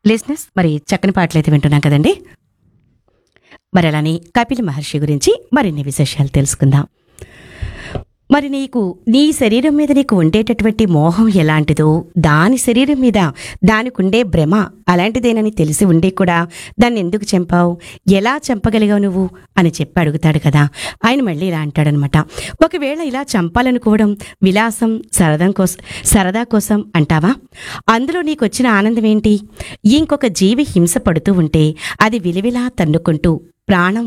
లిస్నెస్ మరి చక్కని పాటలు అయితే వింటున్నాం కదండి మరి అలానే కపిల మహర్షి గురించి మరిన్ని విశేషాలు తెలుసుకుందాం మరి నీకు నీ శరీరం మీద నీకు ఉండేటటువంటి మోహం ఎలాంటిదో దాని శరీరం మీద దానికి ఉండే భ్రమ అలాంటిదేనని తెలిసి ఉండి కూడా దాన్ని ఎందుకు చంపావు ఎలా చంపగలిగావు నువ్వు అని చెప్పి అడుగుతాడు కదా ఆయన మళ్ళీ ఇలా అంటాడనమాట ఒకవేళ ఇలా చంపాలనుకోవడం విలాసం సరదం కోసం సరదా కోసం అంటావా అందులో నీకు వచ్చిన ఆనందం ఏంటి ఇంకొక జీవి హింస పడుతూ ఉంటే అది విలువిలా తన్నుకుంటూ ప్రాణం